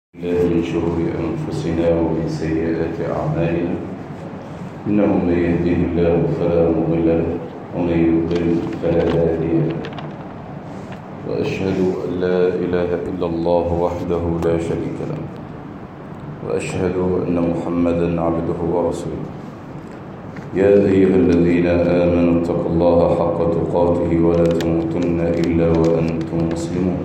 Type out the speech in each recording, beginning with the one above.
الله من شرور أنفسنا ومن سيئات أعمالنا إنه من يهده الله فلا مضل له ومن يضلل فلا هادي له وأشهد أن لا إله إلا الله وحده لا شريك له وأشهد أن محمدا عبده ورسوله يا أيها الذين آمنوا اتقوا الله حق تقاته ولا تموتن إلا وأنتم مسلمون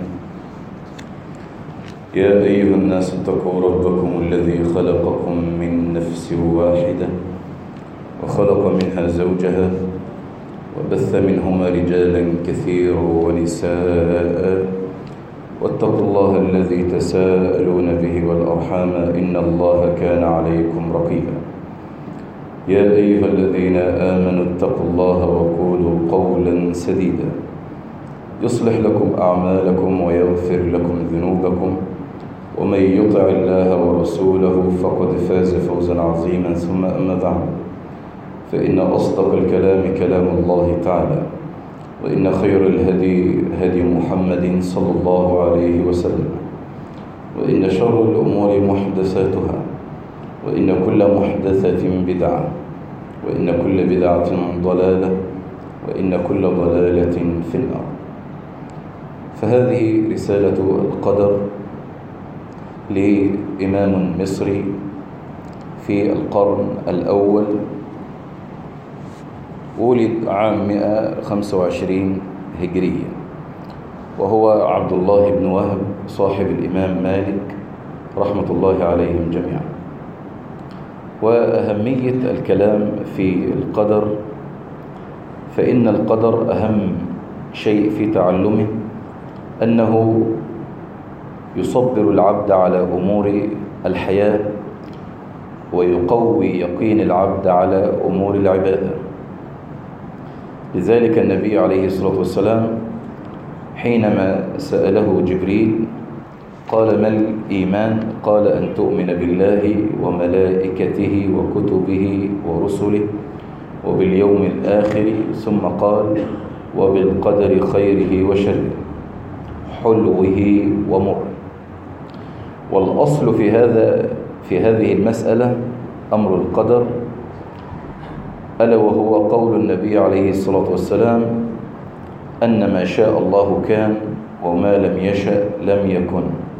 يا أيها الناس اتقوا ربكم الذي خلقكم من نفس واحدة وخلق منها زوجها وبث منهما رجالا كثيرا ونساء واتقوا الله الذي تساءلون به والأرحام إن الله كان عليكم رقيبا يا أيها الذين آمنوا اتقوا الله وقولوا قولا سديدا يصلح لكم أعمالكم ويغفر لكم ذنوبكم ومن يطع الله ورسوله فقد فاز فوزا عظيما ثم أما بعد فإن أصدق الكلام كلام الله تعالى وإن خير الهدي هدي محمد صلى الله عليه وسلم وإن شر الأمور محدثاتها وإن كل محدثة بدعة وإن كل بدعة ضلالة وإن كل ضلالة في النار فهذه رسالة القدر لإمام مصري في القرن الأول ولد عام 125 هجرية وهو عبد الله بن وهب صاحب الإمام مالك رحمة الله عليهم جميعا وأهمية الكلام في القدر فإن القدر أهم شيء في تعلمه أنه يصبر العبد على أمور الحياة ويقوي يقين العبد على أمور العبادة لذلك النبي عليه الصلاة والسلام حينما سأله جبريل قال ما الإيمان قال أن تؤمن بالله وملائكته وكتبه ورسله وباليوم الآخر ثم قال وبالقدر خيره وشره حلوه ومره والأصل في هذا في هذه المسألة أمر القدر ألا وهو قول النبي عليه الصلاة والسلام أن ما شاء الله كان وما لم يشأ لم يكن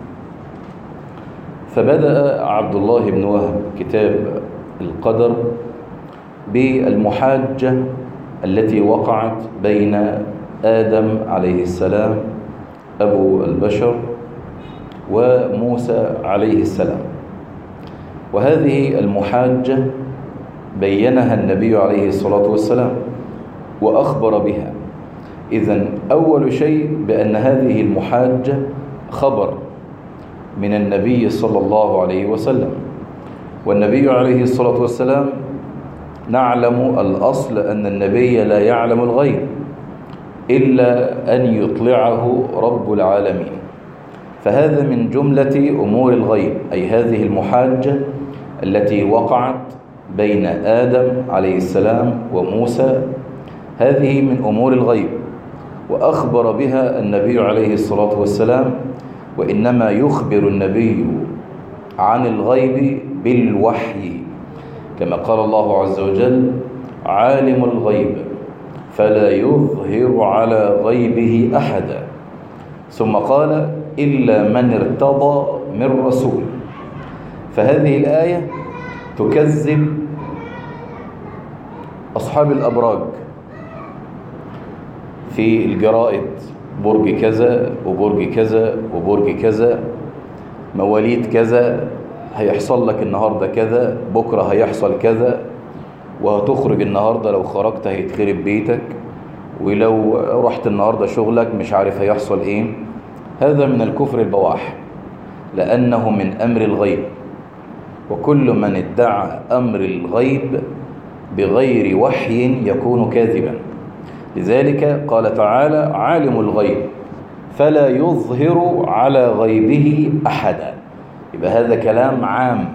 فبدأ عبد الله بن وهب كتاب القدر بالمحاجة التي وقعت بين آدم عليه السلام أبو البشر وموسى عليه السلام وهذه المحاجة بينها النبي عليه الصلاة والسلام وأخبر بها إذا أول شيء بأن هذه المحاجة خبر من النبي صلى الله عليه وسلم والنبي عليه الصلاة والسلام نعلم الأصل أن النبي لا يعلم الغيب إلا أن يطلعه رب العالمين فهذا من جملة أمور الغيب أي هذه المحاجة التي وقعت بين آدم عليه السلام وموسى هذه من أمور الغيب وأخبر بها النبي عليه الصلاة والسلام وإنما يخبر النبي عن الغيب بالوحي كما قال الله عز وجل عالم الغيب فلا يظهر على غيبه أحدا ثم قال إلا من ارتضى من رسول فهذه الآية تكذب أصحاب الأبراج في الجرائد برج كذا وبرج كذا وبرج كذا مواليد كذا هيحصل لك النهاردة كذا بكرة هيحصل كذا وهتخرج النهاردة لو خرجت هيتخرب بيتك ولو رحت النهاردة شغلك مش عارف هيحصل ايه هذا من الكفر البواح لأنه من أمر الغيب وكل من ادعى أمر الغيب بغير وحي يكون كاذبا لذلك قال تعالى عالم الغيب فلا يظهر على غيبه أحدا يبقى هذا كلام عام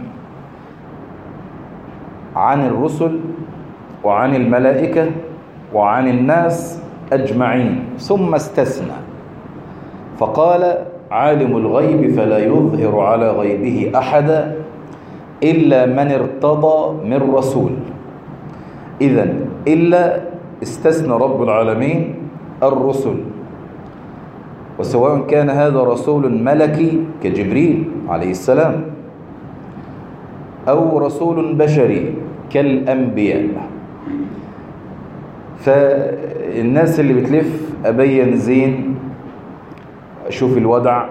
عن الرسل وعن الملائكة وعن الناس أجمعين ثم استثنى فقال عالم الغيب فلا يظهر على غيبه أحدا إلا من ارتضى من رسول إذا إلا استثنى رب العالمين الرسل وسواء كان هذا رسول ملكي كجبريل عليه السلام أو رسول بشري كالأنبياء فالناس اللي بتلف أبين زين أشوف الودع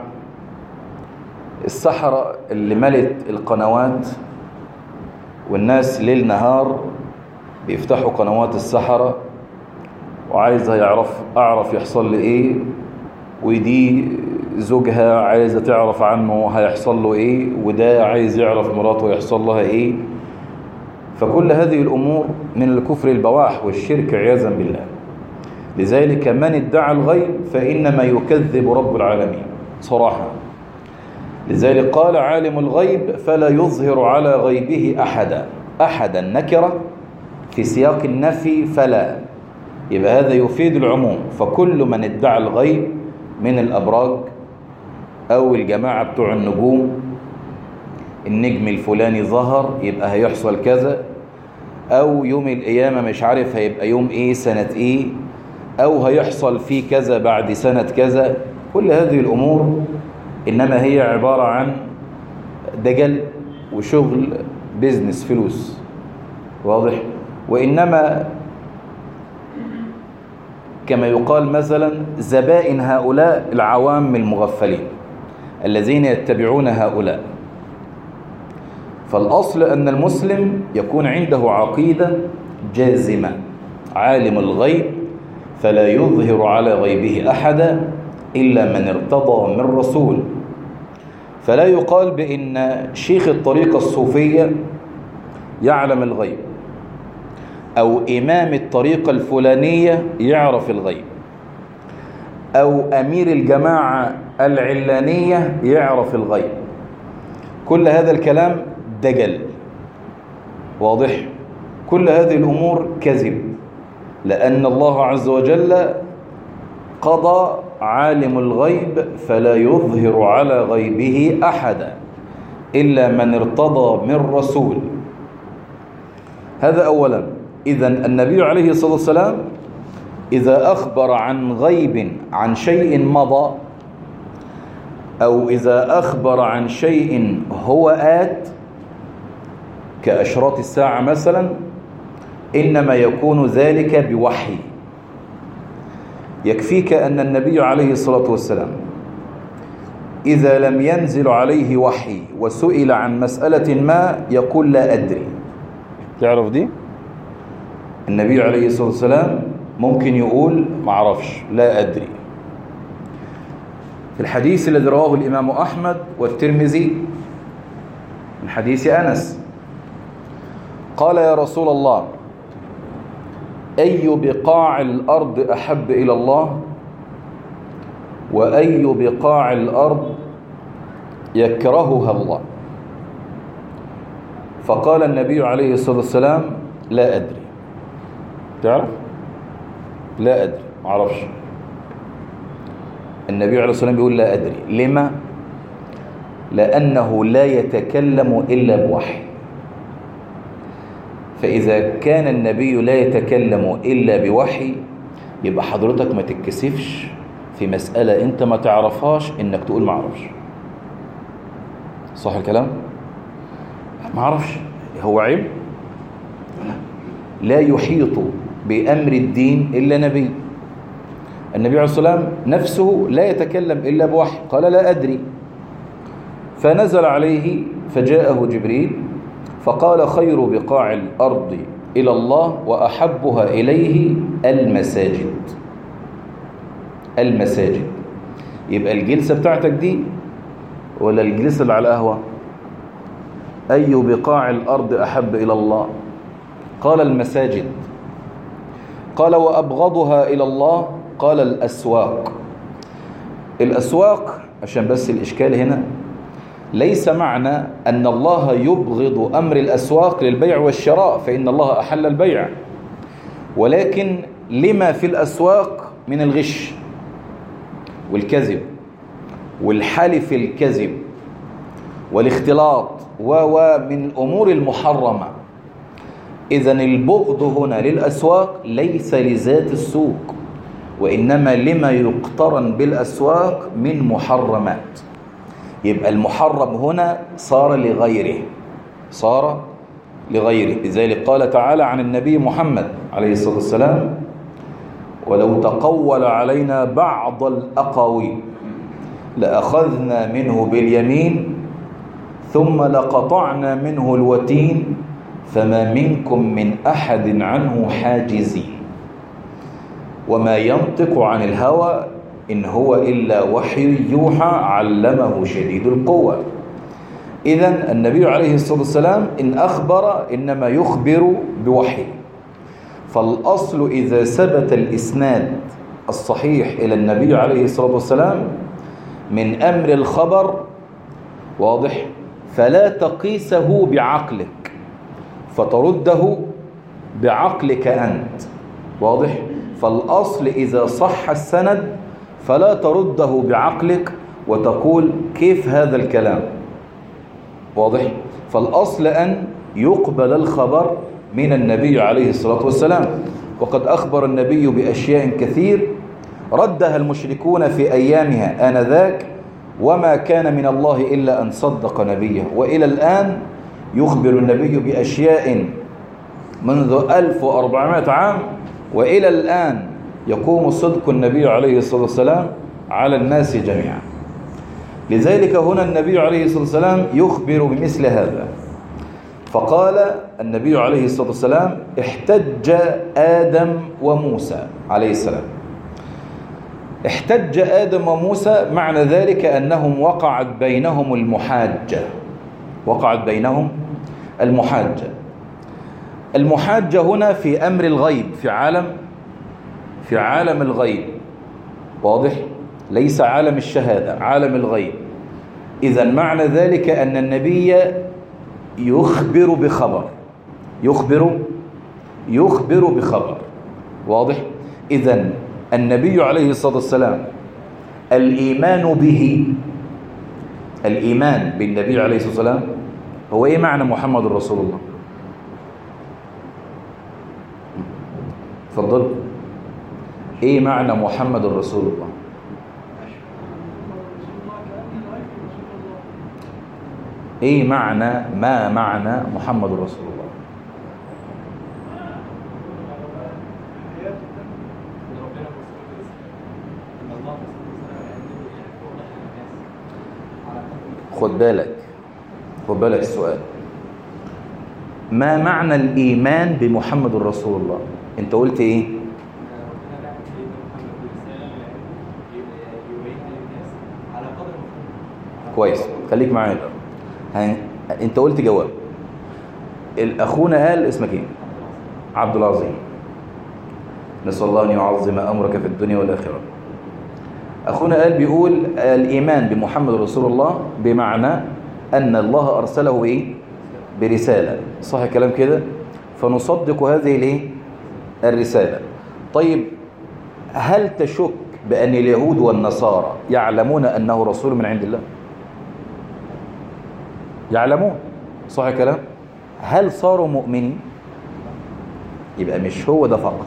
الصحراء اللي ملت القنوات والناس ليل نهار بيفتحوا قنوات الصحراء وعايز يعرف أعرف يحصل لي إيه ودي زوجها عايزة تعرف عنه هيحصل له إيه وده عايز يعرف مراته يحصل لها إيه فكل هذه الأمور من الكفر البواح والشرك عياذا بالله لذلك من ادعى الغيب فإنما يكذب رب العالمين صراحة لذلك قال عالم الغيب فلا يظهر على غيبه أحدا أحدا نكرة في سياق النفي فلا يبقى هذا يفيد العموم فكل من ادعى الغيب من الأبراج أو الجماعة بتوع النجوم النجم الفلاني ظهر يبقى هيحصل كذا أو يوم القيامة مش عارف هيبقى يوم إيه سنة إيه أو هيحصل فيه كذا بعد سنة كذا كل هذه الأمور إنما هي عبارة عن دجل وشغل بيزنس فلوس واضح وإنما كما يقال مثلا زبائن هؤلاء العوام المغفلين الذين يتبعون هؤلاء فالأصل أن المسلم يكون عنده عقيدة جازمة عالم الغيب فلا يظهر على غيبه أحدا إلا من ارتضى من رسول فلا يقال بأن شيخ الطريقة الصوفية يعلم الغيب أو إمام الطريقة الفلانية يعرف الغيب أو أمير الجماعة العلانية يعرف الغيب كل هذا الكلام دجل واضح كل هذه الأمور كذب لأن الله عز وجل قضى عالم الغيب فلا يظهر على غيبه أحدا إلا من ارتضى من رسول هذا أولا إذا النبي عليه الصلاة والسلام إذا أخبر عن غيب عن شيء مضى أو إذا أخبر عن شيء هو آت كأشراط الساعة مثلا إنما يكون ذلك بوحي يكفيك أن النبي عليه الصلاة والسلام إذا لم ينزل عليه وحي وسئل عن مسألة ما يقول لا أدري تعرف دي؟ النبي عليه الصلاة والسلام ممكن يقول معرفش لا أدري في الحديث الذي رواه الإمام أحمد والترمذي من حديث أنس قال يا رسول الله أي بقاع الأرض أحب إلى الله وأي بقاع الأرض يكرهها الله فقال النبي عليه الصلاة والسلام لا أدري تعرف لا أدري معرفش النبي عليه الصلاة والسلام بيقول لا أدري لما لأنه لا يتكلم إلا بوحي فإذا كان النبي لا يتكلم إلا بوحي يبقى حضرتك ما تتكسفش في مسألة أنت ما تعرفهاش إنك تقول ما اعرفش صح الكلام؟ ما اعرفش هو عيب لا يحيط بأمر الدين إلا نبي النبي عليه الصلاة والسلام نفسه لا يتكلم إلا بوحي قال لا أدري فنزل عليه فجاءه جبريل فقال خير بقاع الأرض إلى الله وأحبها إليه المساجد المساجد يبقى الجلسة بتاعتك دي ولا الجلسة اللي على القهوة أي بقاع الأرض أحب إلى الله قال المساجد قال وأبغضها إلى الله قال الأسواق الأسواق عشان بس الإشكال هنا ليس معنى أن الله يبغض أمر الأسواق للبيع والشراء فإن الله أحل البيع ولكن لما في الأسواق من الغش والكذب والحلف الكذب والاختلاط ومن الأمور المحرمة إذا البغض هنا للأسواق ليس لذات السوق وإنما لما يقترن بالأسواق من محرمات يبقى المحرم هنا صار لغيره صار لغيره لذلك قال تعالى عن النبي محمد عليه الصلاة والسلام ولو تقول علينا بعض الأقاويل لأخذنا منه باليمين ثم لقطعنا منه الوتين فما منكم من أحد عنه حاجزين وما ينطق عن الهوى إن هو إلا وحي يوحى علمه شديد القوة إذا النبي عليه الصلاة والسلام إن أخبر إنما يخبر بوحي فالأصل إذا ثبت الإسناد الصحيح إلى النبي عليه الصلاة والسلام من أمر الخبر واضح فلا تقيسه بعقلك فترده بعقلك أنت واضح فالأصل إذا صح السند فلا ترده بعقلك وتقول كيف هذا الكلام واضح فالأصل أن يقبل الخبر من النبي عليه الصلاة والسلام وقد أخبر النبي بأشياء كثير ردها المشركون في أيامها آنذاك وما كان من الله إلا أن صدق نبيه وإلى الآن يخبر النبي بأشياء منذ 1400 عام وإلى الآن يقوم صدق النبي عليه الصلاة والسلام على الناس جميعا لذلك هنا النبي عليه الصلاة والسلام يخبر بمثل هذا فقال النبي عليه الصلاة والسلام احتج آدم وموسى عليه السلام احتج آدم وموسى معنى ذلك أنهم وقعت بينهم المحاجة وقعت بينهم المحاجة المحاجة هنا في أمر الغيب في عالم في عالم الغيب واضح ليس عالم الشهادة عالم الغيب إذا معنى ذلك أن النبي يخبر بخبر يخبر يخبر بخبر واضح إذا النبي عليه الصلاة والسلام الإيمان به الإيمان بالنبي عليه الصلاة والسلام هو إيه معنى محمد رسول الله تفضل ايه معنى محمد رسول الله ايه معنى ما معنى محمد رسول الله خد بالك خد بالك السؤال ما معنى الإيمان بمحمد رسول الله انت قلت ايه كويس خليك معايا هن... انت قلت جواب اخونا قال اسمك ايه عبد العظيم نسال الله ان يعظم امرك في الدنيا والاخره اخونا قال بيقول الايمان بمحمد رسول الله بمعنى ان الله ارسله ايه برساله صح الكلام كده فنصدق هذه الايه الرساله طيب هل تشك بان اليهود والنصارى يعلمون انه رسول من عند الله يعلمون صح الكلام هل صاروا مؤمنين يبقى مش هو ده فقط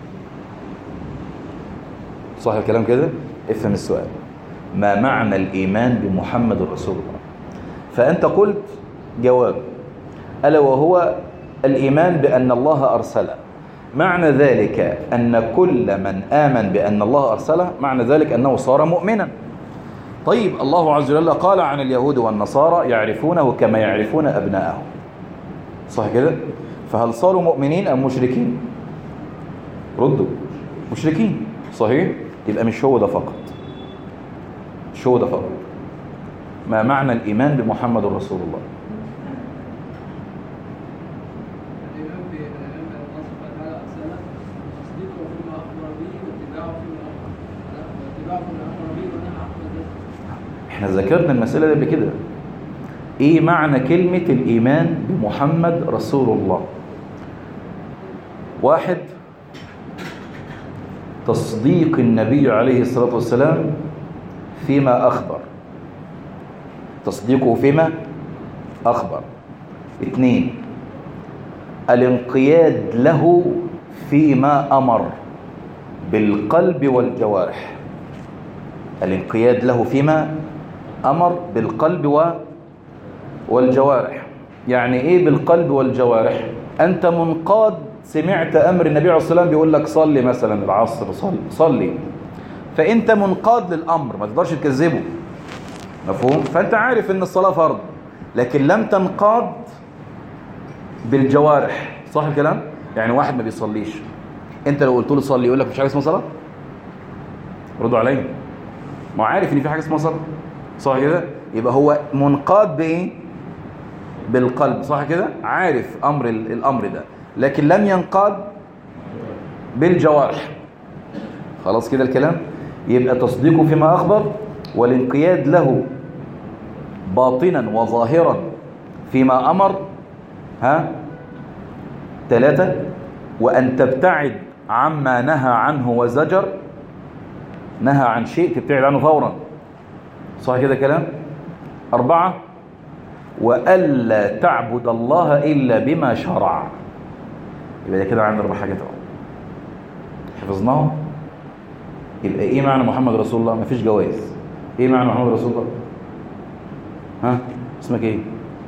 صح الكلام كده افهم السؤال ما معنى الإيمان بمحمد رسول الله فأنت قلت جواب ألا وهو الإيمان بأن الله أرسله معنى ذلك أن كل من آمن بأن الله أرسله معنى ذلك أنه صار مؤمنا طيب الله عز وجل قال عن اليهود والنصارى يعرفونه كما يعرفون أبناءهم صح كده فهل صاروا مؤمنين أم مشركين ردوا مشركين صحيح يبقى مش هو ده فقط مش هو ده فقط ما معنى الإيمان بمحمد رسول الله احنا ذكرنا المسألة دي قبل كده ايه معنى كلمة الإيمان بمحمد رسول الله واحد تصديق النبي عليه الصلاة والسلام فيما أخبر تصديقه فيما أخبر اثنين الانقياد له فيما أمر بالقلب والجوارح الانقياد له فيما أمر بالقلب و والجوارح يعني إيه بالقلب والجوارح أنت منقاد سمعت أمر النبي عليه الصلاة والسلام بيقول لك صلي مثلا العصر صلي, صلي فأنت منقاد للأمر ما تقدرش تكذبه مفهوم فأنت عارف أن الصلاة فرض لكن لم تنقاد بالجوارح صح الكلام يعني واحد ما بيصليش انت لو قلت له صلي يقول لك مش حاجه اسمها صلاه ردوا عليا ما هو عارف ان في حاجه اسمها صلاه صح كده يبقى هو منقاد بايه بالقلب صح كده عارف امر الامر ده لكن لم ينقاد بالجوارح خلاص كده الكلام يبقى تصديقه فيما اخبر والانقياد له باطنا وظاهرا فيما امر ها ثلاثة وأن تبتعد عما نهى عنه وزجر نهى عن شيء تبتعد عنه فورا صح كده كلام أربعة وألا تعبد الله إلا بما شرع يبقى ده كده عندنا أربع حاجات اهو حفظناهم يبقى إيه معنى محمد رسول الله مفيش جواز إيه معنى محمد رسول الله ها اسمك إيه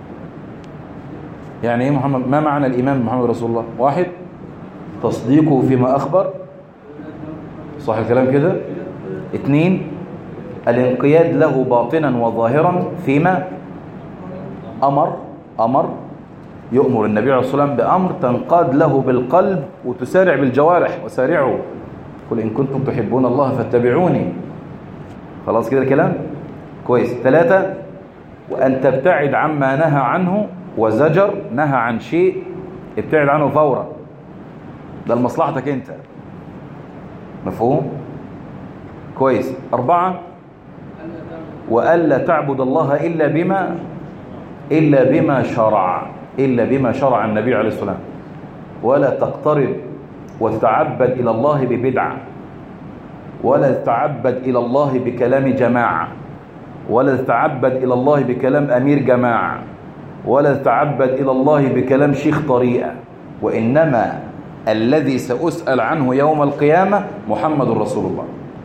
يعني ايه محمد ما معنى الإيمان محمد رسول الله واحد تصديقه فيما أخبر صح الكلام كده اثنين الانقياد له باطنا وظاهرا فيما أمر أمر يؤمر النبي عليه الصلاة والسلام بأمر تنقاد له بالقلب وتسارع بالجوارح وسارعوا قل إن كنتم تحبون الله فاتبعوني خلاص كده الكلام كويس ثلاثة وأن تبتعد عما نهى عنه وزجر نهى عن شيء ابتعد عنه فورا ده لمصلحتك انت مفهوم كويس أربعة وألا تعبد الله إلا بما إلا بما شرع إلا بما شرع النبي عليه الصلاة والسلام ولا تقترب وتتعبد إلى الله ببدعة ولا تتعبد إلى الله بكلام جماعة ولا تتعبد إلى الله بكلام أمير جماعة ولا تتعبد إلى الله بكلام شيخ طريقة وإنما الذي سأسأل عنه يوم القيامة محمد رسول الله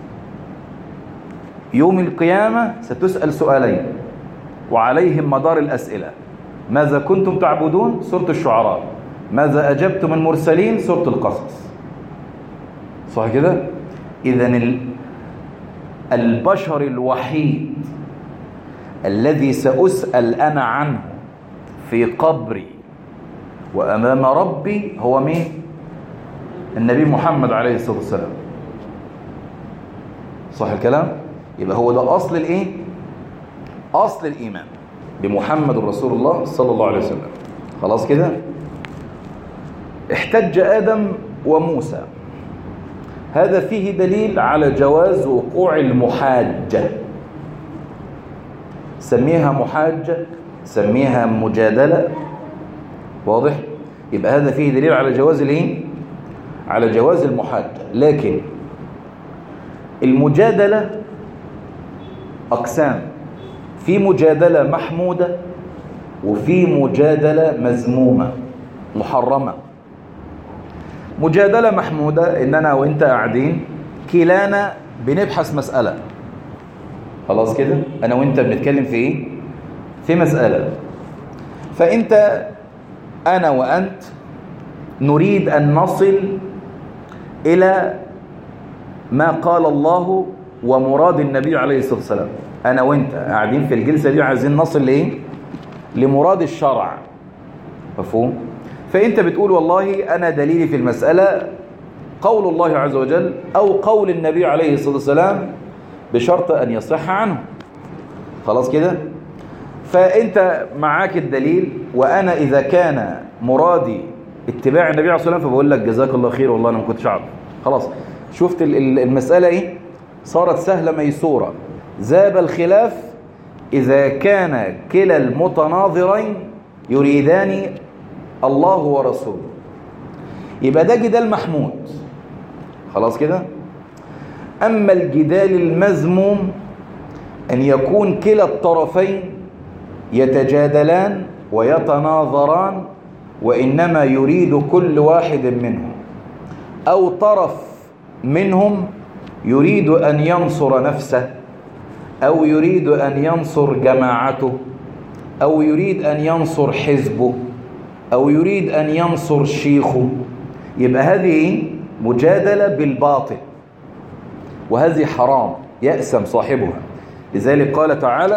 يوم القيامة ستسأل سؤالين وعليهم مدار الأسئلة ماذا كنتم تعبدون سورة الشعراء ماذا أجبتم المرسلين سورة القصص صح كده إذن البشر الوحيد الذي سأسأل أنا عنه في قبري وأمام ربي هو مين النبي محمد عليه الصلاة والسلام صح الكلام يبقى هو ده أصل الإيه أصل الإيمان بمحمد رسول الله صلى الله عليه وسلم خلاص كده احتج آدم وموسى هذا فيه دليل على جواز وقوع المحاجة سميها محاجة سميها مجادلة واضح يبقى هذا فيه دليل على جواز الايه على جواز المحاجة لكن المجادلة أقسام في مجادلة محمودة وفي مجادلة مذمومة محرمة مجادلة محمودة إن أنا وإنت قاعدين كلانا بنبحث مسألة خلاص كده أنا وإنت بنتكلم في إيه في مسألة فأنت أنا وأنت نريد أن نصل إلى ما قال الله ومراد النبي عليه الصلاة والسلام أنا وأنت قاعدين في الجلسة دي عايزين نصل لإيه لمراد الشرع مفهوم فأنت بتقول والله أنا دليلي في المسألة قول الله عز وجل أو قول النبي عليه الصلاة والسلام بشرط أن يصح عنه خلاص كده فأنت معاك الدليل وأنا إذا كان مرادي اتباع النبي عليه الصلاة والسلام فبقول لك جزاك الله خير والله أنا ما كنتش أعرف خلاص شفت المسألة إيه صارت سهلة ميسورة زاب الخلاف إذا كان كلا المتناظرين يريدان الله ورسوله يبقى ده جدال محمود خلاص كده أما الجدال المذموم أن يكون كلا الطرفين يتجادلان ويتناظران وإنما يريد كل واحد منهم أو طرف منهم يريد أن ينصر نفسه أو يريد أن ينصر جماعته أو يريد أن ينصر حزبه أو يريد أن ينصر شيخه يبقى هذه مجادلة بالباطل وهذه حرام يأسم صاحبها لذلك قال تعالى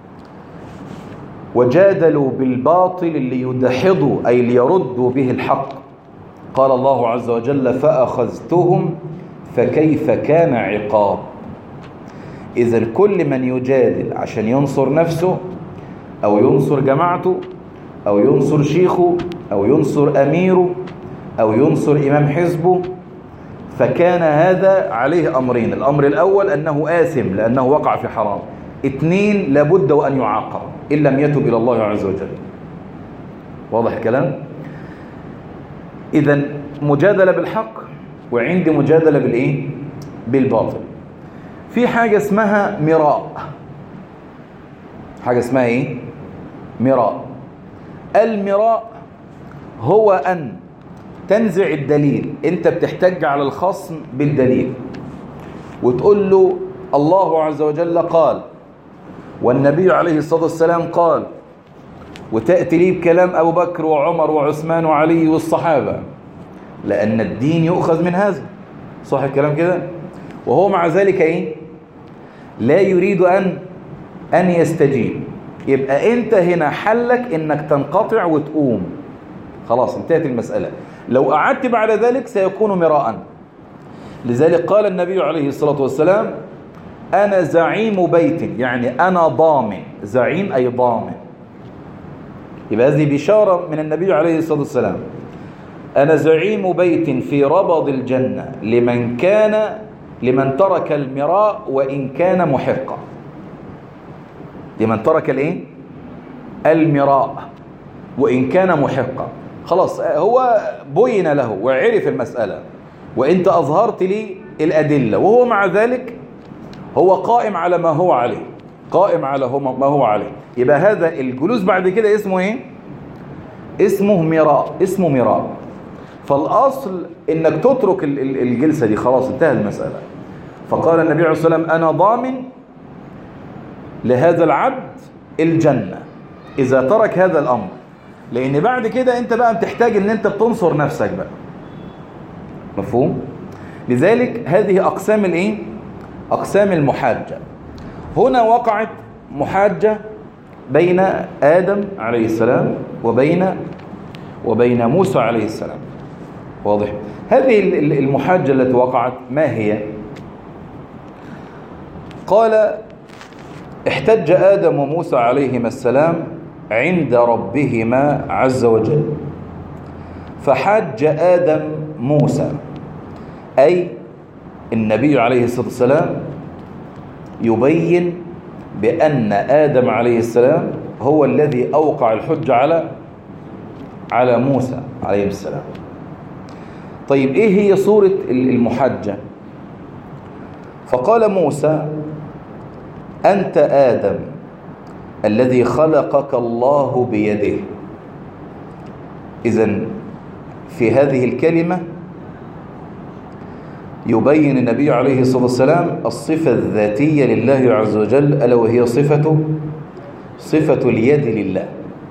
وجادلوا بالباطل ليدحضوا أي ليردوا به الحق قال الله عز وجل فأخذتهم فكيف كان عقاب إذا كل من يجادل عشان ينصر نفسه أو ينصر جماعته أو ينصر شيخه أو ينصر أميره أو ينصر إمام حزبه فكان هذا عليه أمرين الأمر الأول أنه آثم لأنه وقع في حرام اثنين لابد وأن يعاقب إن لم يتب إلى الله عز وجل واضح الكلام إذا مجادلة بالحق وعندي مجادلة بالإيه بالباطل في حاجة اسمها مراء حاجة اسمها إيه مراء المراء هو أن تنزع الدليل انت بتحتج على الخصم بالدليل وتقول له الله عز وجل قال والنبي عليه الصلاة والسلام قال وتأتي لي بكلام أبو بكر وعمر وعثمان وعلي والصحابة لأن الدين يؤخذ من هذا صح الكلام كده وهو مع ذلك إيه لا يريد أن أن يستجيب يبقى أنت هنا حلك إنك تنقطع وتقوم خلاص انتهت المسألة لو قعدت بعد ذلك سيكون مراء لذلك قال النبي عليه الصلاة والسلام أنا زعيم بيت يعني أنا ضامن زعيم أي ضامن يبقى هذه بشارة من النبي عليه الصلاة والسلام أنا زعيم بيت في ربض الجنة لمن كان لمن ترك المراء وإن كان محقا لمن ترك الايه المراء وإن كان محقا خلاص هو بين له وعرف المسألة وانت أظهرت لي الأدلة وهو مع ذلك هو قائم على ما هو عليه قائم على ما هو عليه يبقى هذا الجلوس بعد كده اسمه ايه اسمه مراء اسمه مراء فالأصل انك تترك الجلسة دي خلاص انتهى المسألة فقال النبي عليه الصلاة والسلام أنا ضامن لهذا العبد الجنة إذا ترك هذا الأمر لأن بعد كده أنت بقى بتحتاج أن أنت بتنصر نفسك بقى مفهوم؟ لذلك هذه أقسام الإيه؟ أقسام المحاجة هنا وقعت محاجة بين آدم عليه السلام وبين وبين موسى عليه السلام واضح هذه المحاجة التي وقعت ما هي قال احتج آدم وموسى عليهما السلام عند ربهما عز وجل فحج آدم موسى أي النبي عليه الصلاة والسلام يبين بأن آدم عليه السلام هو الذي أوقع الحج على على موسى عليه السلام طيب إيه هي صورة المحجة فقال موسى أنت آدم الذي خلقك الله بيده إذا في هذه الكلمة يبين النبي عليه الصلاة والسلام الصفة الذاتية لله عز وجل ألا وهي صفة صفة اليد لله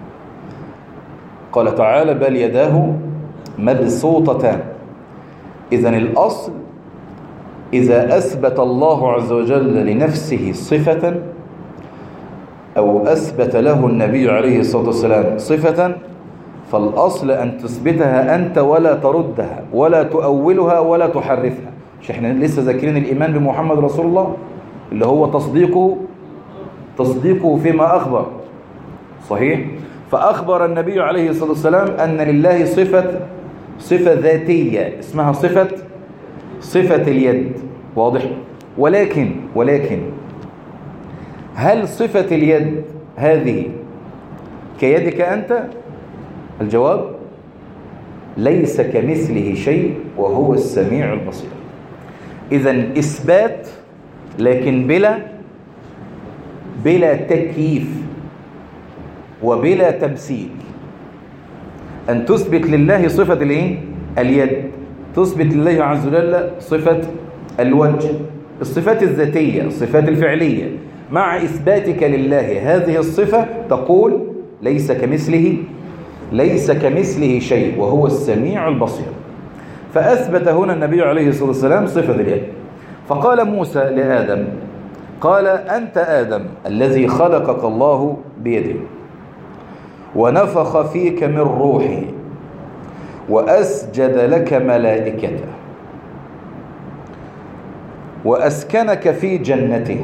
قال تعالى بل يداه مبسوطتان إذا الأصل إذا أثبت الله عز وجل لنفسه صفة أو أثبت له النبي عليه الصلاة والسلام صفة فالأصل أن تثبتها أنت ولا تردها ولا تؤولها ولا تحرفها مش احنا لسه ذاكرين الإيمان بمحمد رسول الله اللي هو تصديقه تصديقه فيما أخبر صحيح فأخبر النبي عليه الصلاة والسلام أن لله صفة صفة ذاتية اسمها صفة صفة اليد واضح ولكن ولكن هل صفة اليد هذه كيدك أنت الجواب ليس كمثله شيء وهو السميع البصير إذا إثبات لكن بلا بلا تكييف وبلا تمثيل أن تثبت لله صفة الايه اليد تثبت لله عز وجل صفة الوجه الصفات الذاتية الصفات الفعلية مع إثباتك لله هذه الصفة تقول ليس كمثله ليس كمثله شيء وهو السميع البصير فأثبت هنا النبي عليه الصلاة والسلام صفة اليد فقال موسى لآدم قال أنت آدم الذي خلقك الله بيده ونفخ فيك من روحه وأسجد لك ملائكته وأسكنك في جنته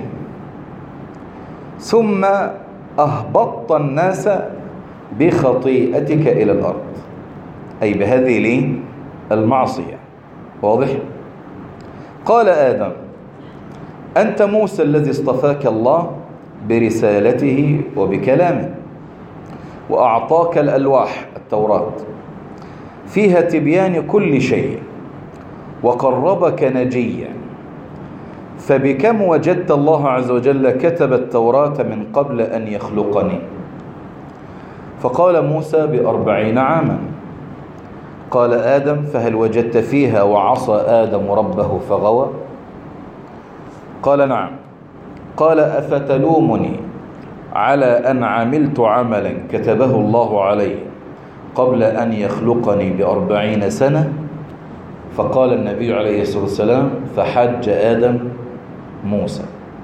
ثم أهبطت الناس بخطيئتك إلى الأرض أي بهذه ليه المعصية واضح قال آدم أنت موسى الذي اصطفاك الله برسالته وبكلامه وأعطاك الألواح التوراة فيها تبيان كل شيء وقربك نجيا فبكم وجدت الله عز وجل كتب التوراة من قبل أن يخلقني فقال موسى بأربعين عاما قال آدم فهل وجدت فيها وعصى آدم ربه فغوى قال نعم قال أفتلومني على أن عملت عملا كتبه الله علي قبل أن يخلقني بأربعين سنة فقال النبي عليه الصلاة والسلام فحج آدم موسى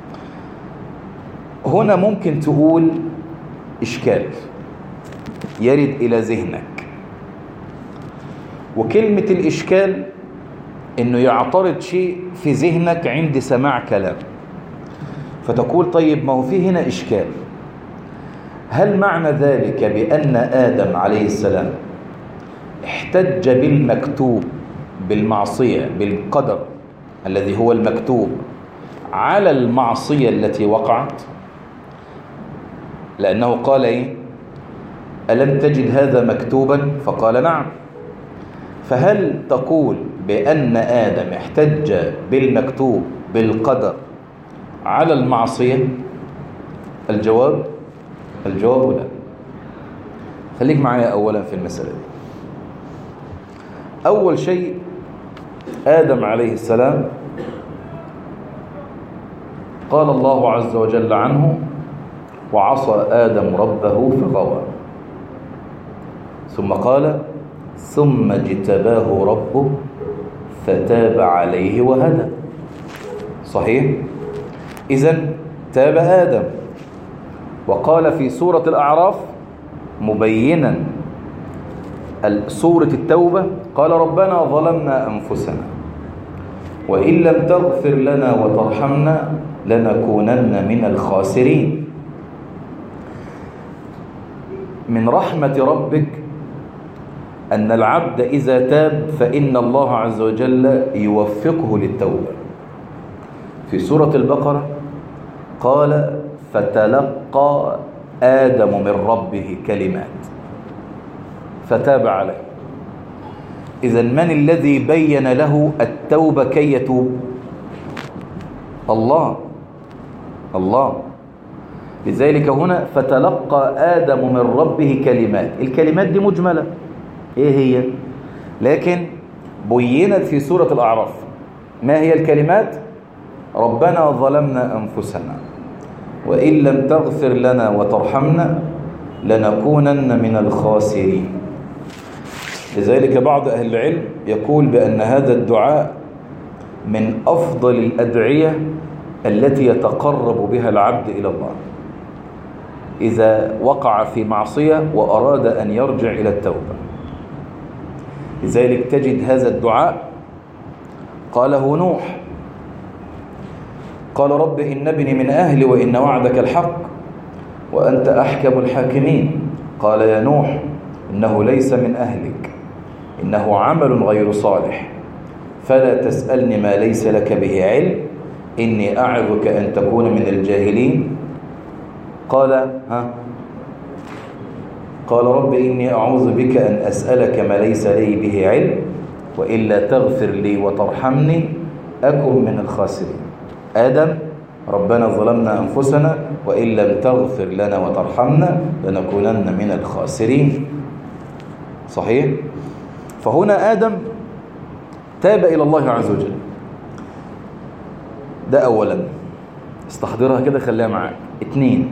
هنا ممكن تقول إشكال يرد إلى ذهنك وكلمة الإشكال إنه يعترض شيء في ذهنك عند سماع كلام فتقول طيب ما هو في هنا إشكال هل معنى ذلك بأن آدم عليه السلام احتج بالمكتوب بالمعصية بالقدر الذي هو المكتوب على المعصية التي وقعت لأنه قال إيه ألم تجد هذا مكتوبا فقال نعم فهل تقول بأن آدم احتج بالمكتوب بالقدر على المعصية الجواب الجواب لا خليك معايا أولا في المسألة دي أول شيء آدم عليه السلام قال الله عز وجل عنه وعصى آدم ربه فغوى ثم قال ثم اجتباه ربه فتاب عليه وهدى صحيح إذا تاب آدم وقال في سورة الأعراف مبينا سورة التوبة قال ربنا ظلمنا أنفسنا وإن لم تغفر لنا وترحمنا لنكونن من الخاسرين من رحمة ربك أن العبد إذا تاب فإن الله عز وجل يوفقه للتوبة في سورة البقرة قال فتلقى آدم من ربه كلمات فتاب عليه إذا من الذي بين له التوبة كي يتوب الله الله لذلك هنا فتلقى آدم من ربه كلمات الكلمات دي مجملة ايه هي لكن بينت في سورة الأعراف ما هي الكلمات ربنا ظلمنا أنفسنا وإن لم تغفر لنا وترحمنا لنكونن من الخاسرين لذلك بعض أهل العلم يقول بأن هذا الدعاء من أفضل الأدعية التي يتقرب بها العبد إلى الله إذا وقع في معصية وأراد أن يرجع إلى التوبة لذلك تجد هذا الدعاء قاله نوح قال رب إن ابني من أهلي وإن وعدك الحق وأنت أحكم الحاكمين قال يا نوح إنه ليس من أهلك إنه عمل غير صالح فلا تسألني ما ليس لك به علم إني أعظك أن تكون من الجاهلين قال ها قال رب إني أعوذ بك أن أسألك ما ليس لي به علم وإلا تغفر لي وترحمني أكن من الخاسرين آدم ربنا ظلمنا أنفسنا وإن لم تغفر لنا وترحمنا لنكونن من الخاسرين صحيح؟ فهنا آدم تاب إلى الله عز وجل ده أولا استحضرها كده خليها معاك اتنين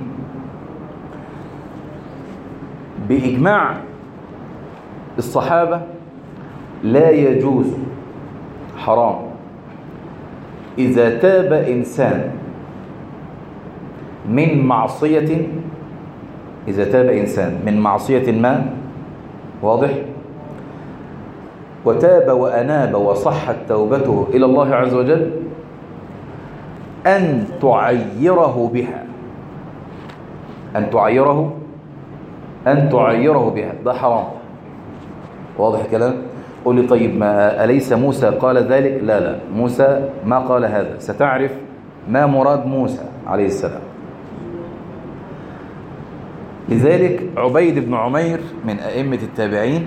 بإجماع الصحابة لا يجوز حرام إذا تاب إنسان من معصية إذا تاب إنسان من معصية ما واضح وتاب وأناب وصحت توبته إلى الله عز وجل أن تعيره بها أن تعيره أن تعيره بها ده حرام واضح الكلام قل لي طيب ما أليس موسى قال ذلك لا لا موسى ما قال هذا ستعرف ما مراد موسى عليه السلام لذلك عبيد بن عمير من أئمة التابعين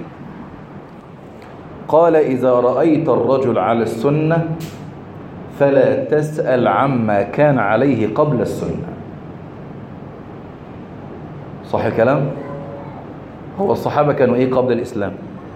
قال إذا رأيت الرجل على السنة فلا تسأل عما كان عليه قبل السنة صح الكلام هو الصحابة كانوا إيه قبل الإسلام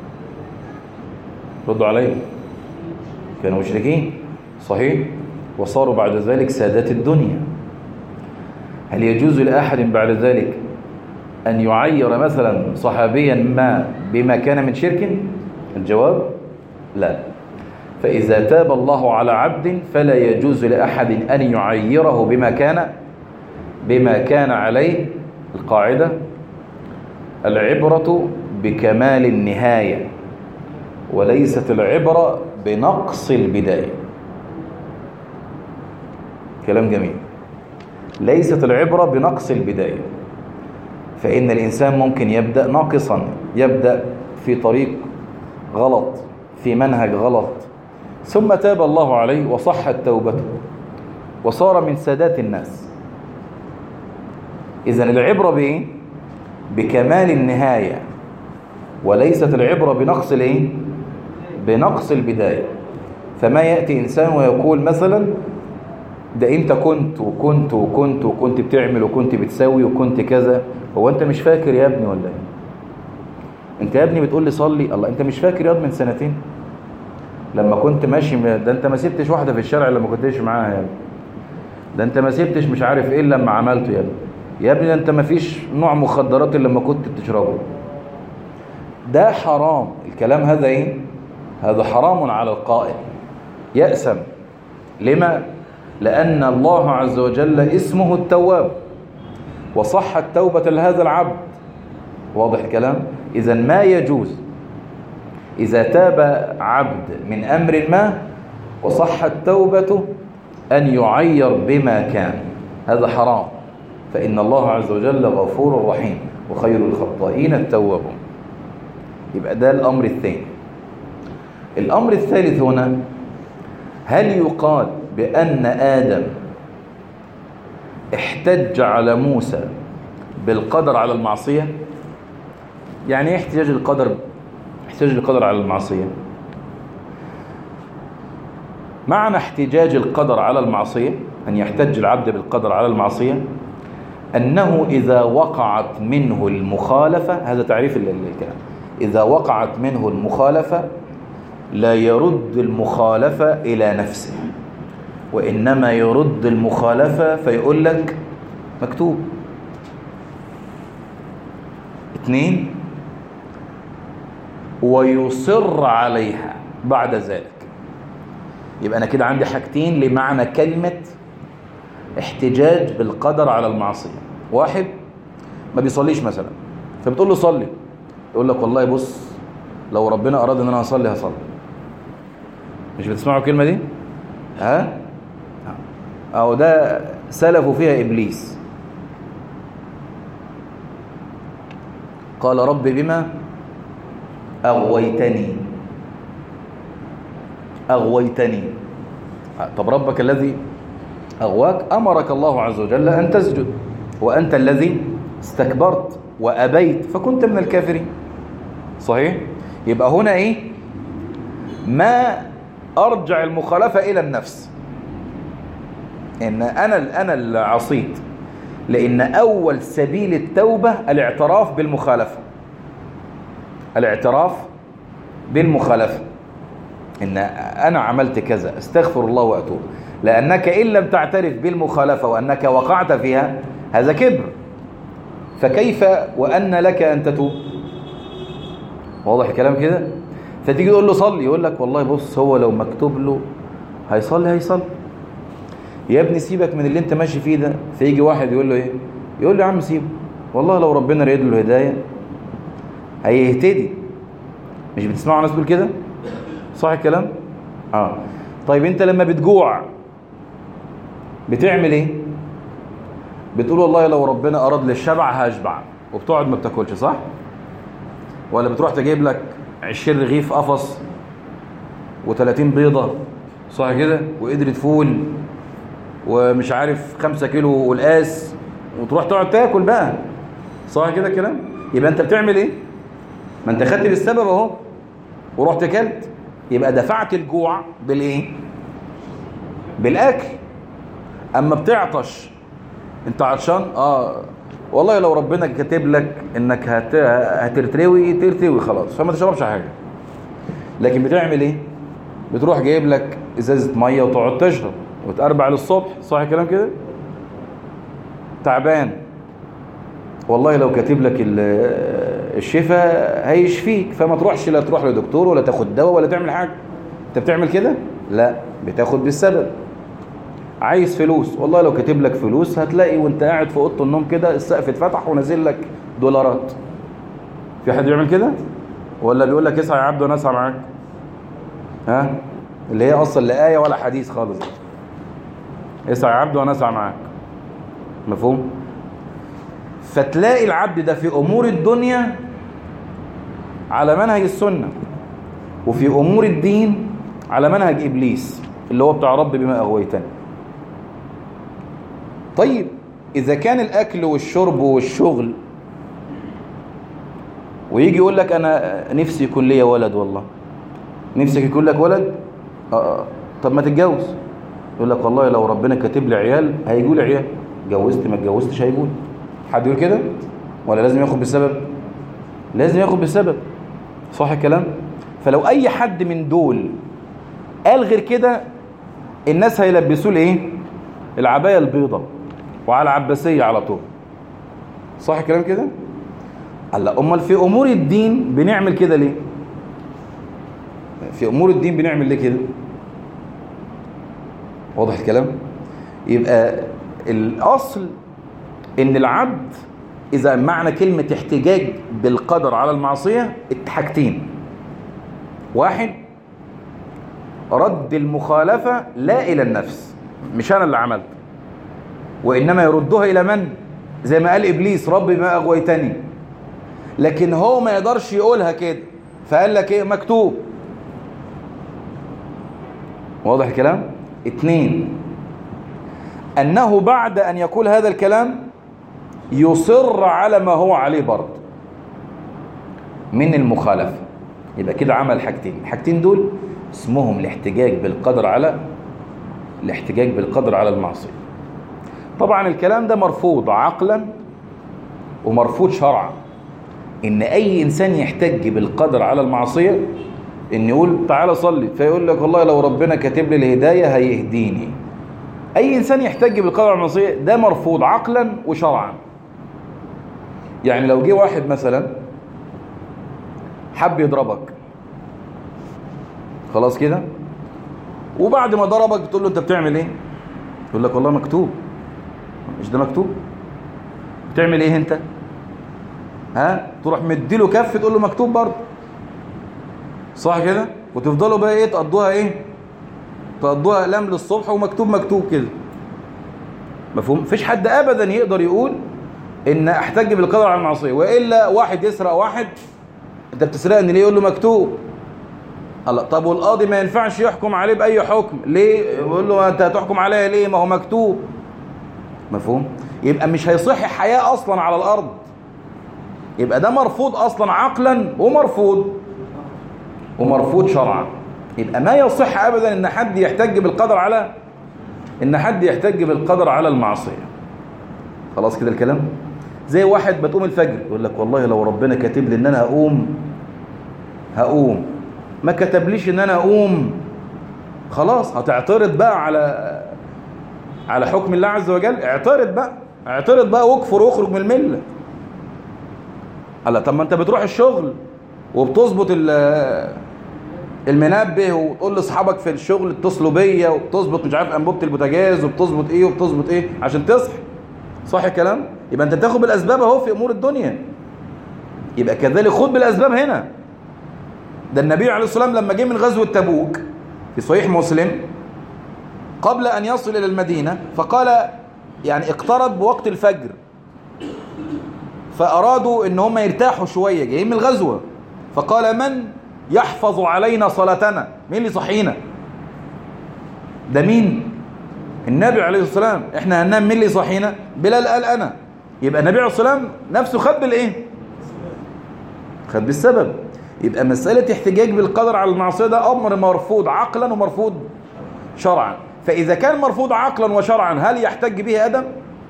ردوا علي كانوا مشركين صحيح وصاروا بعد ذلك سادات الدنيا هل يجوز لأحد بعد ذلك أن يعير مثلا صحابيا ما بما كان من شرك الجواب لا فإذا تاب الله على عبد فلا يجوز لأحد أن يعيره بما كان بما كان عليه القاعدة العبرة بكمال النهاية وليست العبرة بنقص البداية كلام جميل ليست العبرة بنقص البداية فإن الإنسان ممكن يبدأ ناقصا يبدأ في طريق غلط في منهج غلط ثم تاب الله عليه وصحت توبته وصار من سادات الناس إذن العبرة بإيه؟ بكمال النهاية وليست العبرة بنقص الإيه؟ بنقص البداية فما يأتي إنسان ويقول مثلا ده أنت كنت وكنت وكنت وكنت بتعمل وكنت بتسوي وكنت كذا هو أنت مش فاكر يا ابني ولا إيه؟ أنت يا ابني بتقول لي صلي الله أنت مش فاكر يا من سنتين لما كنت ماشي ده أنت ما سبتش واحدة في الشارع لما كنتش معاها يا ابني ده أنت ما سبتش مش عارف إيه لما عملته يا ابني يا ابني ده أنت ما فيش نوع مخدرات اللي لما كنت بتشربه ده حرام الكلام هذا إيه هذا حرام على القائل يأسم لما لأن الله عز وجل اسمه التواب وصحت توبة لهذا العبد واضح الكلام إذا ما يجوز إذا تاب عبد من أمر ما وصحت توبته أن يعير بما كان هذا حرام فإن الله عز وجل غفور رحيم وخير الخطائين التوابون يبقى ده الأمر الثاني الأمر الثالث هنا هل يقال بأن آدم احتج على موسى بالقدر على المعصية يعني ايه احتجاج القدر احتجاج القدر على المعصية معنى احتجاج القدر على المعصية أن يحتج العبد بالقدر على المعصية أنه إذا وقعت منه المخالفة هذا تعريف الكلام إذا وقعت منه المخالفة لا يرد المخالفة إلى نفسه وإنما يرد المخالفة فيقول لك مكتوب اثنين ويصر عليها بعد ذلك يبقى أنا كده عندي حاجتين لمعنى كلمة احتجاج بالقدر على المعصية واحد ما بيصليش مثلا فبتقول له صلي يقول لك والله بص لو ربنا أراد أن أنا أصلي هصلي مش بتسمعوا الكلمة دي ها أو ده سلفوا فيها إبليس قال رب بما أغويتني أغويتني طب ربك الذي أغواك أمرك الله عز وجل أن تسجد وأنت الذي استكبرت وأبيت فكنت من الكافرين صحيح يبقى هنا إيه ما أرجع المخالفة إلى النفس ان انا انا اللي عصيت لان اول سبيل التوبه الاعتراف بالمخالفه الاعتراف بالمخالفه ان انا عملت كذا استغفر الله واتوب لانك ان لم تعترف بالمخالفه وانك وقعت فيها هذا كبر فكيف وان لك ان تتوب واضح الكلام كده فتيجي تقول له صلي يقول لك والله بص هو لو مكتوب له هيصلي هيصلي يا ابني سيبك من اللي انت ماشي فيه ده فيجي واحد يقول له ايه يقول له يا عم سيبه والله لو ربنا ريد له الهدايه هيهتدي مش بتسمعوا ناس تقول كده صح الكلام اه طيب انت لما بتجوع بتعمل ايه بتقول والله لو ربنا اراد للشبع هشبع وبتقعد ما بتاكلش صح ولا بتروح تجيب لك 20 رغيف قفص و30 بيضه صح كده وقدرة فول ومش عارف 5 كيلو قلقاس وتروح تقعد تاكل بقى صح كده الكلام يبقى انت بتعمل ايه ما انت خدت بالسبب اهو ورحت كلت يبقى دفعت الجوع بالايه بالاكل اما بتعطش انت عطشان اه والله لو ربنا كاتب لك انك هت... هترتوي ترتوي خلاص فما تشربش حاجه لكن بتعمل ايه بتروح جايب لك ازازه ميه وتقعد تشرب وتقربع للصبح صح الكلام كده تعبان والله لو كاتب لك الشفاء هيشفيك فما تروحش لا تروح لدكتور ولا تاخد دواء ولا تعمل حاجه انت بتعمل كده لا بتاخد بالسبب عايز فلوس والله لو كاتب لك فلوس هتلاقي وانت قاعد في اوضه النوم كده السقف اتفتح ونازل لك دولارات في حد بيعمل كده ولا بيقول لك اسعى يا عبد وانا اسعى معاك ها اللي هي اصلا لا ايه ولا حديث خالص اسعى يا عبد وانا اسعى معاك مفهوم فتلاقي العبد ده في امور الدنيا على منهج السنه وفي امور الدين على منهج ابليس اللي هو بتاع رب بما اغويتني طيب اذا كان الاكل والشرب والشغل ويجي يقول لك انا نفسي يكون ليا ولد والله نفسك يكون لك ولد آه طب ما تتجوز يقول لك والله لو ربنا كاتب لي عيال هيجوا لي عيال جوزت ما اتجوزتش هيجوا لي حد يقول كده ولا لازم ياخد بالسبب لازم ياخد بالسبب صح الكلام فلو اي حد من دول قال غير كده الناس هيلبسوه الايه العبايه البيضة وعلى عباسيه على طول صح الكلام كده هلا امال في امور الدين بنعمل كده ليه في امور الدين بنعمل ليه كده واضح الكلام يبقى الاصل ان العبد اذا معنى كلمه احتجاج بالقدر على المعصيه حاجتين واحد رد المخالفه لا الى النفس مش انا اللي عملت وانما يردها الى من زي ما قال ابليس ربي ما اغويتني لكن هو ما يقدرش يقولها كده فقال لك ايه مكتوب واضح الكلام اتنين انه بعد ان يقول هذا الكلام يصر على ما هو عليه برضه من المخالفه يبقى كده عمل حاجتين الحاجتين دول اسمهم الاحتجاج بالقدر على الاحتجاج بالقدر على المعصيه طبعا الكلام ده مرفوض عقلا ومرفوض شرعا ان اي انسان يحتج بالقدر على المعصيه ان يقول تعالى صلي فيقول لك والله لو ربنا كاتب لي الهدايه هيهديني اي انسان يحتج بالقدر على المعصيه ده مرفوض عقلا وشرعا يعني لو جه واحد مثلا حب يضربك خلاص كده وبعد ما ضربك بتقول له انت بتعمل ايه يقول لك والله مكتوب مش ده مكتوب بتعمل ايه انت ها تروح مديله كف تقول له مكتوب برضه صح كده وتفضلوا بقى ايه تقضوها ايه تقضوها اقلام للصبح ومكتوب مكتوب كده مفهوم مفيش حد ابدا يقدر يقول ان احتج بالقدر على المعصيه والا واحد يسرق واحد انت بتسرقني ليه يقول له مكتوب الله طب والقاضي ما ينفعش يحكم عليه باي حكم ليه يقول له انت هتحكم عليا ليه ما هو مكتوب مفهوم يبقى مش هيصح حياه اصلا على الارض يبقى ده مرفوض اصلا عقلا ومرفوض ومرفوض شرعا يبقى ما يصح ابدا ان حد يحتج بالقدر على ان حد يحتج بالقدر على المعصية خلاص كده الكلام زي واحد بتقوم الفجر يقول لك والله لو ربنا كاتب لي ان انا هقوم هقوم ما كتبليش ان انا اقوم خلاص هتعترض بقى على على حكم الله عز وجل اعترض بقى اعترض بقى واكفر واخرج من المله قال طب ما انت بتروح الشغل وبتظبط المنبه وتقول لاصحابك في الشغل اتصلوا بيا وبتظبط مش عارف انبوبه البوتاجاز وبتظبط ايه وبتظبط ايه عشان تصحى صح الكلام يبقى انت بتاخد بالاسباب اهو في امور الدنيا يبقى كذلك خد بالاسباب هنا ده النبي عليه الصلاه والسلام لما جه من غزوه تبوك في صحيح مسلم قبل ان يصل الى المدينه فقال يعني اقترب بوقت الفجر فارادوا ان هم يرتاحوا شويه جايين من الغزوه فقال من يحفظ علينا صلاتنا مين اللي صحينا ده مين النبي عليه الصلاه والسلام احنا هننام مين اللي صحينا بلال قال انا يبقى النبي عليه الصلاه والسلام نفسه خد بالايه خد بالسبب يبقى مساله احتجاج بالقدر على المعصيه ده امر مرفوض عقلا ومرفوض شرعا فاذا كان مرفوض عقلا وشرعا هل يحتج به ادم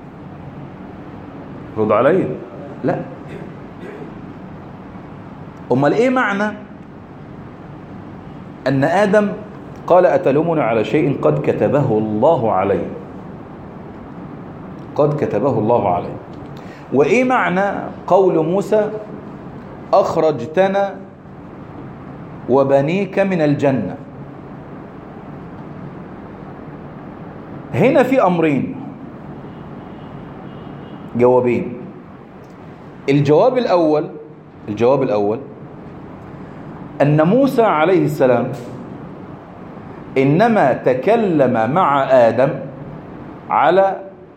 رد علي لا امال ايه معنى ان ادم قال اتلومني على شيء قد كتبه الله علي قد كتبه الله علي وايه معنى قول موسى اخرجتنا وبنيك من الجنه هنا في امرين جوابين الجواب الاول الجواب الاول ان موسى عليه السلام انما تكلم مع ادم على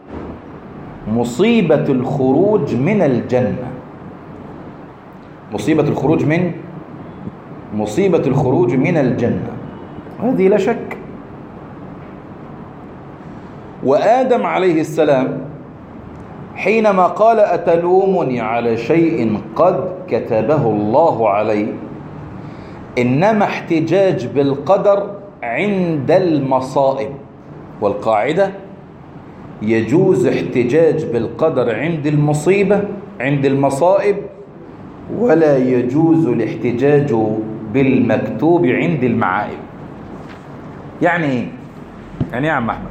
مصيبه الخروج من الجنه مصيبه الخروج من مصيبه الخروج من الجنه هذه لا شك وآدم عليه السلام حينما قال أتلومني على شيء قد كتبه الله علي إنما احتجاج بالقدر عند المصائب والقاعدة يجوز احتجاج بالقدر عند المصيبة عند المصائب ولا يجوز الاحتجاج بالمكتوب عند المعائب يعني ايه يعني ايه يا عم احمد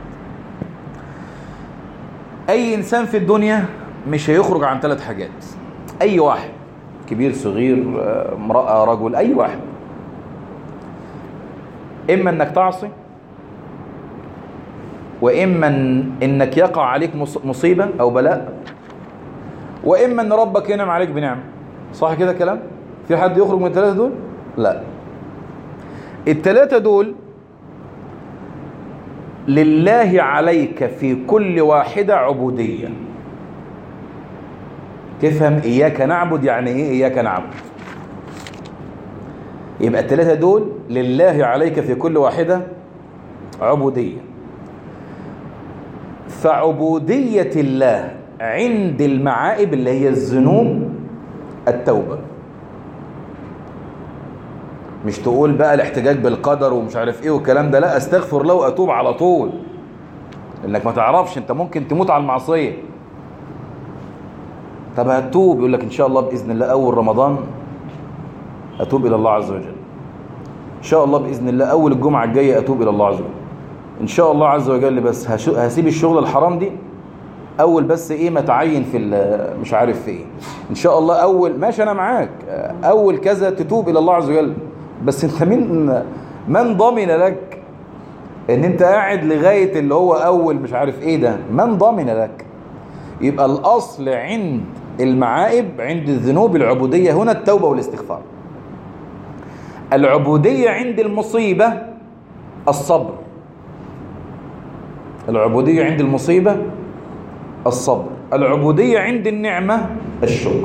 اي انسان في الدنيا مش هيخرج عن ثلاث حاجات اي واحد كبير صغير امرأة رجل اي واحد اما انك تعصي واما انك يقع عليك مصيبة او بلاء واما ان ربك ينعم عليك بنعمة صح كده كلام في حد يخرج من الثلاثة دول لا الثلاثة دول لله عليك في كل واحدة عبودية تفهم إياك نعبد يعني إيه إياك نعبد يبقى الثلاثة دول لله عليك في كل واحدة عبودية فعبودية الله عند المعائب اللي هي الذنوب التوبة مش تقول بقى الاحتجاج بالقدر ومش عارف ايه والكلام ده لا استغفر الله واتوب على طول انك ما تعرفش انت ممكن تموت على المعصيه طب هتوب يقول لك ان شاء الله باذن الله اول رمضان اتوب الى الله عز وجل ان شاء الله باذن الله اول الجمعه الجايه اتوب الى الله عز وجل ان شاء الله عز وجل بس هسيب الشغل الحرام دي اول بس ايه ما تعين في مش عارف في ايه ان شاء الله اول ماشي انا معاك اول كذا تتوب الى الله عز وجل بس انت مين من ضمن لك ان انت قاعد لغاية اللي هو اول مش عارف ايه ده من ضمن لك يبقى الاصل عند المعائب عند الذنوب العبودية هنا التوبة والاستغفار العبودية عند المصيبة الصبر العبودية عند المصيبة الصبر العبودية عند النعمة الشكر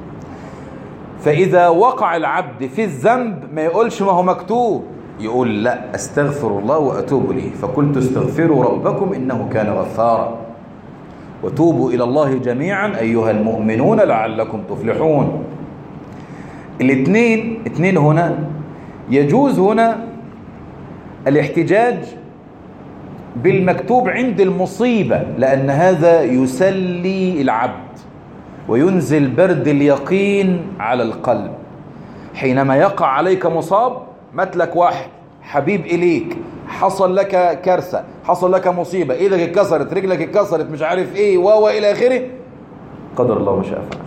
فإذا وقع العبد في الذنب ما يقولش ما هو مكتوب يقول لا استغفر الله وأتوب إليه فقلت استغفروا ربكم إنه كان غفارا وتوبوا إلى الله جميعا أيها المؤمنون لعلكم تفلحون الاثنين اثنين هنا يجوز هنا الاحتجاج بالمكتوب عند المصيبة لأن هذا يسلي العبد وينزل برد اليقين على القلب حينما يقع عليك مصاب متلك واحد حبيب إليك حصل لك كارثة حصل لك مصيبة إيدك اتكسرت رجلك اتكسرت مش عارف إيه و إلى آخره قدر الله ما شاء فعل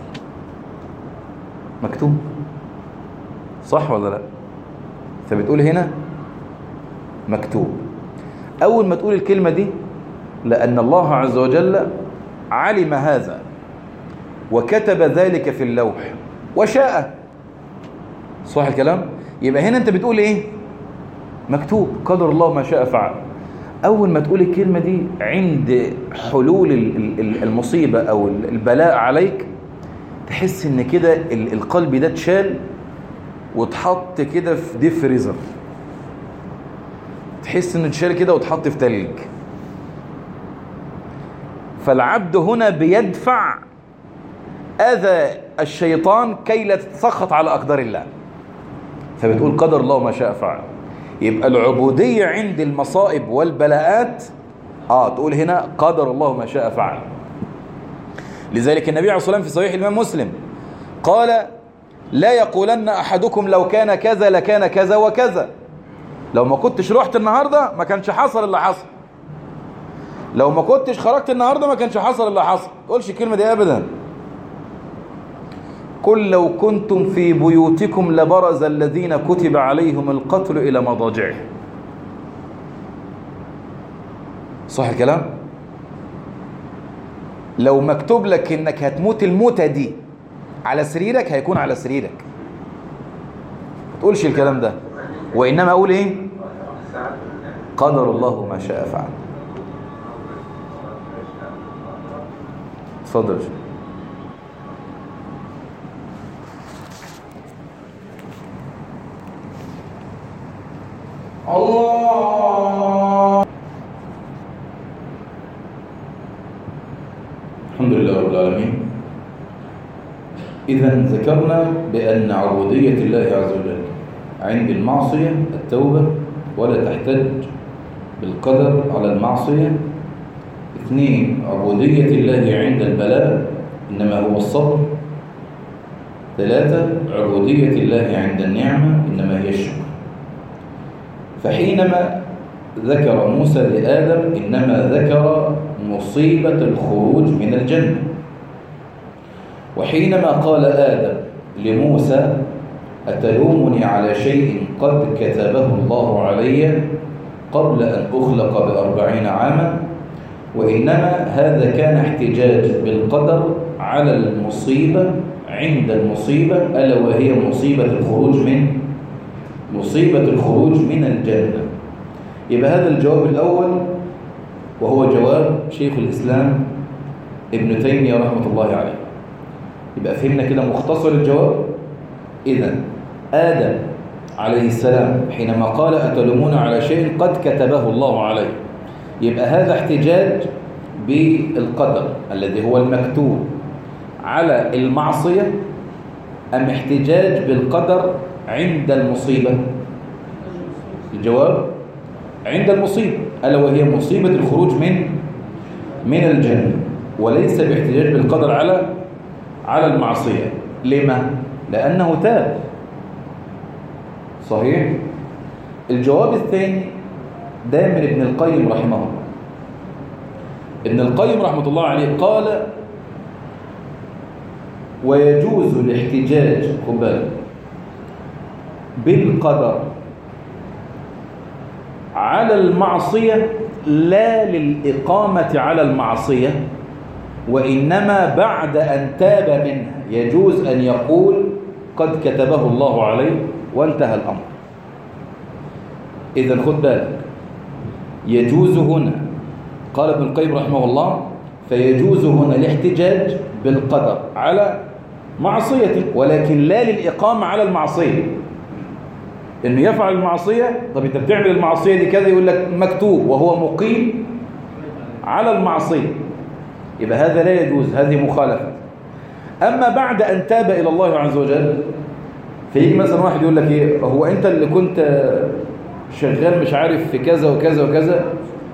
مكتوب صح ولا لا انت بتقول هنا مكتوب أول ما تقول الكلمة دي لأن الله عز وجل علم هذا وكتب ذلك في اللوح وشاء صح الكلام يبقى هنا انت بتقول ايه مكتوب قدر الله ما شاء فعل اول ما تقول الكلمة دي عند حلول المصيبة او البلاء عليك تحس ان كده القلب ده اتشال واتحط كده في ديب فريزر تحس انه اتشال كده واتحط في تلج فالعبد هنا بيدفع اذى الشيطان كي لا تتسخط على اقدار الله فبتقول قدر الله ما شاء فعل يبقى العبودية عند المصائب والبلاءات اه تقول هنا قدر الله ما شاء فعل لذلك النبي عليه الصلاة والسلام في صحيح الإمام مسلم قال لا يقولن أحدكم لو كان كذا لكان كذا وكذا لو ما كنتش رحت النهاردة ما كانش حصل اللي حصل لو ما كنتش خرجت النهاردة ما كانش حصل اللي حصل تقولش الكلمة دي أبدا قل لو كنتم في بيوتكم لبرز الذين كتب عليهم القتل إلى مضاجعهم صح الكلام لو مكتوب لك انك هتموت الموتة دي على سريرك هيكون على سريرك ما تقولش الكلام ده وإنما أقول إيه قدر الله ما شاء فعل اتفضل يا شيخ. الحمد لله رب العالمين إذا ذكرنا بأن عبودية الله عز وجل عند المعصية التوبة ولا تحتج بالقدر على المعصية اثنين عبودية الله عند البلاء إنما هو الصبر ثلاثة عبودية الله عند النعمة إنما هي الشكر فحينما ذكر موسى لآدم إنما ذكر مصيبة الخروج من الجنة وحينما قال آدم لموسى أتلومني على شيء قد كتبه الله علي قبل أن أخلق بأربعين عاما وإنما هذا كان احتجاج بالقدر على المصيبة عند المصيبة ألا وهي مصيبة الخروج من مصيبة الخروج من الجنة يبقى هذا الجواب الأول وهو جواب شيخ الإسلام ابن تيمية رحمة الله عليه يبقى فهمنا كده مختصر الجواب إذا آدم عليه السلام حينما قال أتلومون على شيء قد كتبه الله عليه يبقى هذا احتجاج بالقدر الذي هو المكتوب على المعصية أم احتجاج بالقدر عند المصيبة الجواب عند المصيبة ألا وهي مصيبة الخروج من من الجنة وليس باحتجاج بالقدر على على المعصية لما؟ لأنه تاب صحيح؟ الجواب الثاني ده من ابن القيم رحمه الله ابن القيم رحمة الله عليه قال ويجوز الاحتجاج خد بالك بالقدر على المعصية لا للإقامة على المعصية وإنما بعد أن تاب منها يجوز أن يقول قد كتبه الله عليه وانتهى الأمر إذا خد بالك يجوز هنا قال ابن القيم رحمه الله فيجوز هنا الاحتجاج بالقدر على معصية ولكن لا للإقامة على المعصية انه يفعل المعصية طب انت بتعمل المعصية دي كذا يقول لك مكتوب وهو مقيم على المعصية يبقى هذا لا يجوز هذه مخالفة أما بعد أن تاب إلى الله عز وجل فيجي مثلا واحد يقول لك إيه هو أنت اللي كنت شغال مش عارف في كذا وكذا وكذا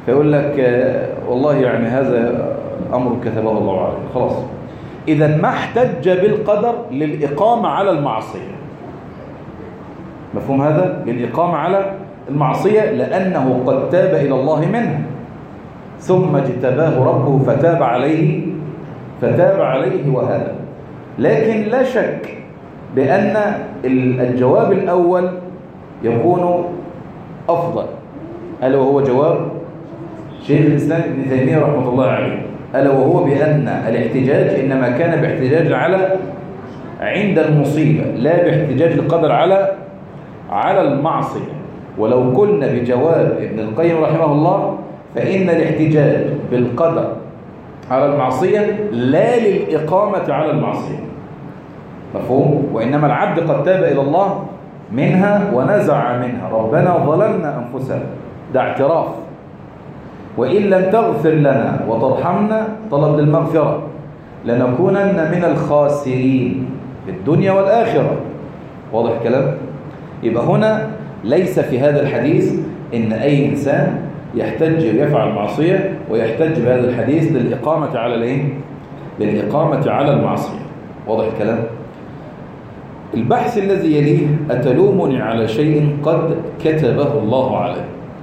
فيقول لك آه، والله يعني هذا أمر كتبه الله عليه خلاص إذا ما احتج بالقدر للإقامة على المعصية مفهوم هذا؟ للإقامة على المعصية لأنه قد تاب إلى الله منها ثم اجتباه ربه فتاب عليه فتاب عليه وهذا لكن لا شك بأن الجواب الأول يكون أفضل ألا وهو جواب شيخ الإسلام ابن تيمية رحمة الله عليه ألا وهو بأن الاحتجاج إنما كان باحتجاج على عند المصيبة لا باحتجاج القدر على على المعصية ولو قلنا بجواب ابن القيم رحمه الله فإن الاحتجاج بالقدر على المعصية لا للإقامة على المعصية مفهوم؟ وإنما العبد قد تاب إلى الله منها ونزع منها ربنا ظلمنا أنفسنا ده اعتراف وإن لم تغفر لنا وترحمنا طلب للمغفرة لنكونن من الخاسرين في الدنيا والآخرة واضح الكلام؟ يبقى هنا ليس في هذا الحديث إن أي إنسان يحتج ويفعل معصية ويحتج بهذا الحديث للإقامة على الإيه؟ للإقامة على المعصية واضح الكلام؟ البحث الذي يليه أتلومني على شيء قد كتبه الله عليه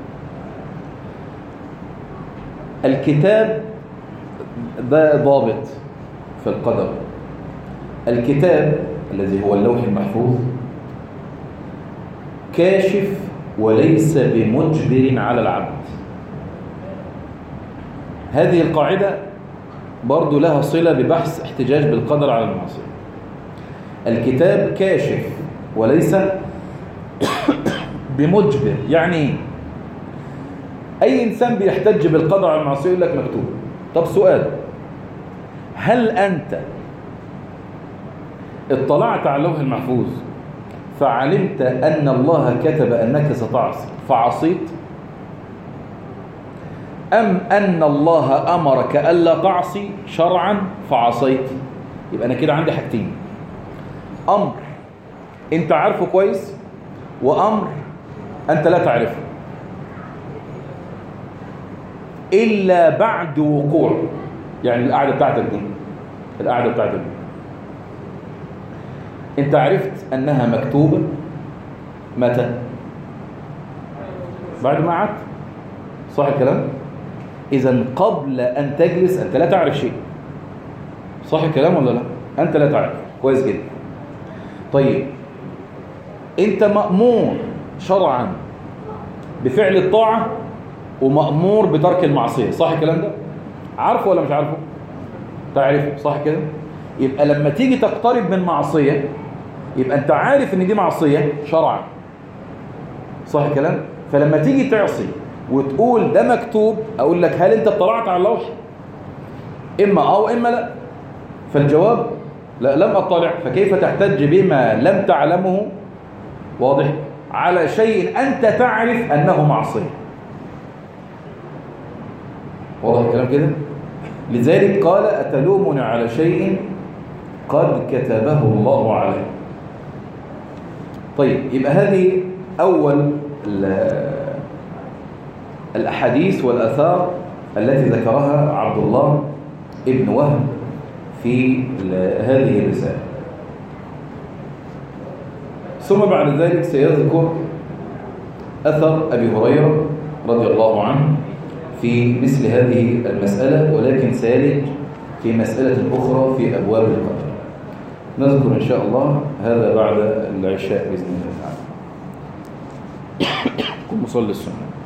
الكتاب ده ضابط في القدر الكتاب الذي هو اللوح المحفوظ كاشف وليس بمجبر على العبد هذه القاعدة برضو لها صلة ببحث احتجاج بالقدر على المعصية الكتاب كاشف وليس بمجبر يعني أي إنسان بيحتج بالقدر على المعصية يقول لك مكتوب طب سؤال هل أنت اطلعت على اللوح المحفوظ فعلمت أن الله كتب أنك ستعصي فعصيت أم أن الله أمرك ألا تعصي شرعا فعصيت يبقى أنا كده عندي حاجتين أمر أنت عارفه كويس وأمر أنت لا تعرفه إلا بعد وقوع يعني القعدة بتاعتك دي القعدة بتاعتك دي أنت عرفت أنها مكتوبة متى بعد ما قعدت صح الكلام إذا قبل أن تجلس أنت لا تعرف شيء صح الكلام ولا لا أنت لا تعرف كويس جدا طيب أنت مأمور شرعا بفعل الطاعة ومأمور بترك المعصية صح الكلام ده عارفه ولا مش عارفه تعرفه صح كده يبقى لما تيجي تقترب من معصية يبقى انت عارف ان دي معصية شرعا صح الكلام فلما تيجي تعصي وتقول ده مكتوب اقول لك هل انت اطلعت على اللوح اما اه واما لا فالجواب لا لم اطلع فكيف تحتج بما لم تعلمه واضح على شيء انت تعرف انه معصيه واضح الكلام كده لذلك قال أتلومني على شيء قد كتبه الله عليه طيب يبقى هذه أول الأحاديث والأثار التي ذكرها عبد الله ابن وهب في هذه الرسالة ثم بعد ذلك سيذكر أثر أبي هريرة رضي الله عنه في مثل هذه المسألة ولكن سيلج في مسألة أخرى في أبواب القدر نذكر إن شاء الله هذا بعد العشاء بإذن الله تعالى كن مصلي السنة